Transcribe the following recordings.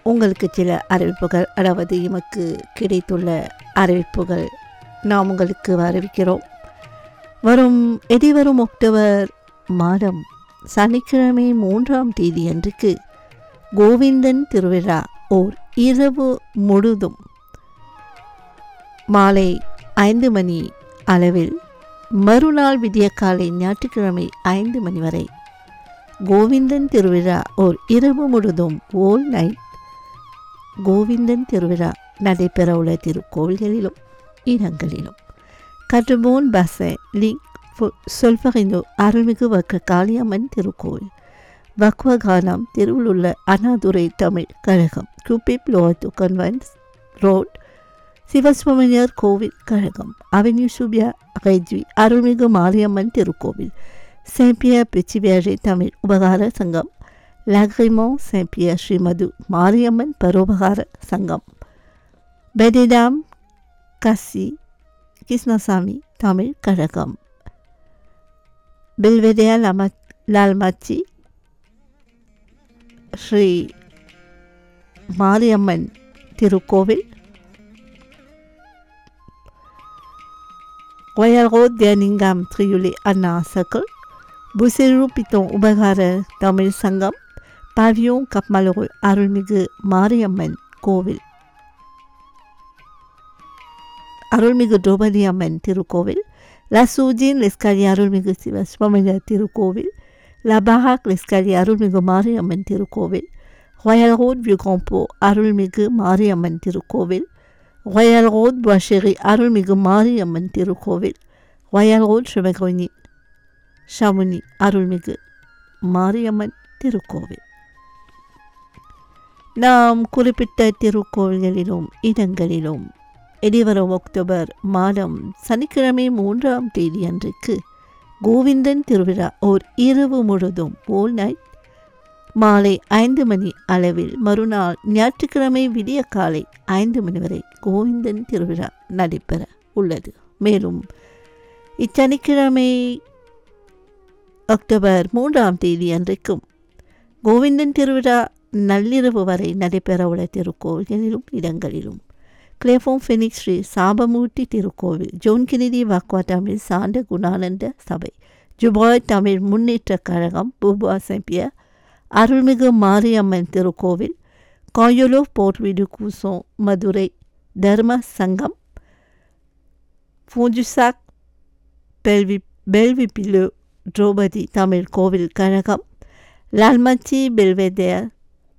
உங்களுக்கு சில அறிவிப்புகள் அதாவது எமக்கு கிடைத்துள்ள அறிவிப்புகள் நாம் உங்களுக்கு அறிவிக்கிறோம் வரும் எதிர்வரும் அக்டோபர் மாதம் சனிக்கிழமை மூன்றாம் தேதி அன்றைக்கு கோவிந்தன் திருவிழா ஓர் இரவு முழுதும் மாலை ஐந்து மணி அளவில் மறுநாள் விடியற்காலை ஞாயிற்றுக்கிழமை ஐந்து மணி வரை கோவிந்தன் திருவிழா ஓர் இரவு முழுதும் ஓல் நைட் கோவிந்தன் திருவிழா நடைபெறவுள்ள திருக்கோவில்களிலும் இடங்களிலும் கற்றுபோன் பச லிங்க் சொல்பகினோ அருள்மிகு வக்க காளியம்மன் திருக்கோவில் வக்வகானம் தெருவில் உள்ள அண்ணாதுரை தமிழ் கழகம் குபிப் லோத்து கன்வென்ஸ் ரோட் சிவசுப்ரமணியர் கோவில் கழகம் அவென்யூ சுபியா கைஜ்வி அருள்மிகு மாரியம்மன் திருக்கோவில் செம்பியர் பிச்சிவியாரி தமிழ் உபகார சங்கம் லக்ரிமோன் செம்பியர் ஸ்ரீமது மாரியம்மன் பரோபகார சங்கம் பெடிடாம் கசி கிருஷ்ணசாமி தமிழ் கழகம் பில்வெடியா லம லால்மாச்சி ஸ்ரீ மாரியம்மன் திருக்கோவில் Royal Road Birmingham Triolé Anna Circle, Buseru Piton உபகார தமிழ் சங்கம் பாவியோன் கப்மலோர் அருள்மிகு மாரியம்மன் கோவில் அருள்மிகு திரௌபதி அம்மன் திருக்கோவில் லசூஜின் லெஸ்காலி அருள்மிகு சிவ சுவாமிய திருக்கோவில் லபாஹாக் லெஸ்காலி அருள்மிகு மாரியம்மன் திருக்கோவில் ராயல் ரோட் வியூகாம்போ அருள்மிகு மாரியம்மன் திருக்கோவில் ராயல் ரோட் பஷேரி அருள்மிகு மாரியம்மன் திருக்கோவில் ராயல் ரோட் சிவகோனி ஷமுனி அருள்மிகு மாரியம்மன் திருக்கோவில் நாம் குறிப்பிட்ட திருக்கோவில்களிலும் இடங்களிலும் எதிர்வரும் அக்டோபர் மாதம் சனிக்கிழமை மூன்றாம் தேதி அன்றைக்கு கோவிந்தன் திருவிழா ஓர் இரவு முழுதும் ஓல் நைட் மாலை ஐந்து மணி அளவில் மறுநாள் ஞாயிற்றுக்கிழமை விடிய காலை ஐந்து மணி வரை கோவிந்தன் திருவிழா நடைபெற உள்ளது மேலும் இச்சனிக்கிழமை அக்டோபர் மூன்றாம் தேதி அன்றைக்கும் கோவிந்தன் திருவிழா நள்ளிரவு வரை நடைபெறவுள்ள திருக்கோவில்களிலும் இடங்களிலும் கிளேஃபோம் ஃபெனிக்ஸ் ஸ்ரீ சாபமூர்த்தி திருக்கோவில் ஜோன் கெனடி வாக்வா தமிழ் சாண்ட குணானந்த சபை ஜுபாய் தமிழ் முன்னேற்றக் கழகம் பூபா செம்பியர் அருள்மிகு மாரியம்மன் திருக்கோவில் காயோலோ போர்ட் வீடு கூசோம் மதுரை தர்ம சங்கம் பூஜுசாக் பெல்வி பெல்விப்பிலு திரௌபதி தமிழ் கோவில் கழகம் லால்மச்சி பெல்வெதேர்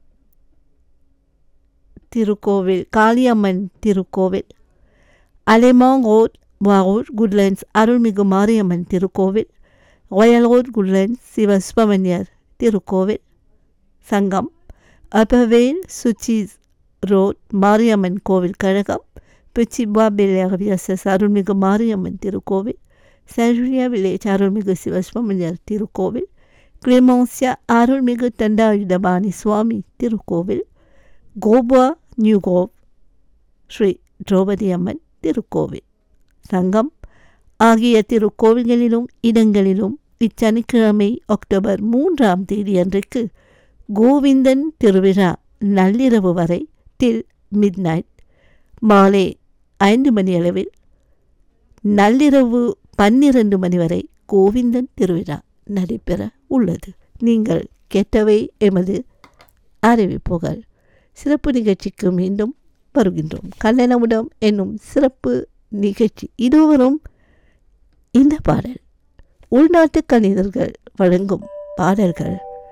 திருக்கோவில் காளியம்மன் திருக்கோவில் அலைமாங் ரோட் வாரூர் குட்லண்ட்ஸ் அருள்மிகு மாரியம்மன் திருக்கோவில் Royal Road Woodlands Siva Subramaniar திருக்கோவில் சங்கம் அப்பவேல் சுச்சிஸ் ரோட் மாரியம்மன் கோவில் கழகம் பிச்சிபா பெல்லியாவியசஸ் அருள்மிகு மாரியம்மன் திருக்கோவில் சஜுரியா வில்லேஜ் அருள்மிகு சிவசுப்பிரமணியர் திருக்கோவில் கிளிமோன்சியா அருள்மிகு தண்டாயுதபாணி சுவாமி திருக்கோவில் கோபா நியூ கோவ் ஸ்ரீ திரௌபதி அம்மன் திருக்கோவில் சங்கம் ஆகிய திருக்கோவில்களிலும் இடங்களிலும் இச்சனிக்கிழமை அக்டோபர் மூன்றாம் தேதி அன்றைக்கு கோவிந்தன் திருவிழா நள்ளிரவு வரை டில் மிட் நைட் மாலை ஐந்து மணி அளவில் நள்ளிரவு பன்னிரண்டு மணி வரை கோவிந்தன் திருவிழா நடைபெற உள்ளது நீங்கள் கேட்டவை எமது அறிவிப்புகள் சிறப்பு நிகழ்ச்சிக்கு மீண்டும் வருகின்றோம் கல்லணமுடம் என்னும் சிறப்பு நிகழ்ச்சி இதுவரும் இந்த பாடல் உள்நாட்டு கணிதர்கள் வழங்கும் பாடல்கள்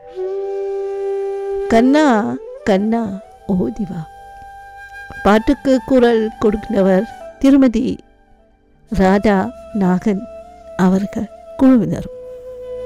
கண்ணா கண்ணா ஓதிவா பாட்டுக்கு குரல் கொடுக்கிறவர் திருமதி ராதா நாகன் அவர்கள் குழுவினர்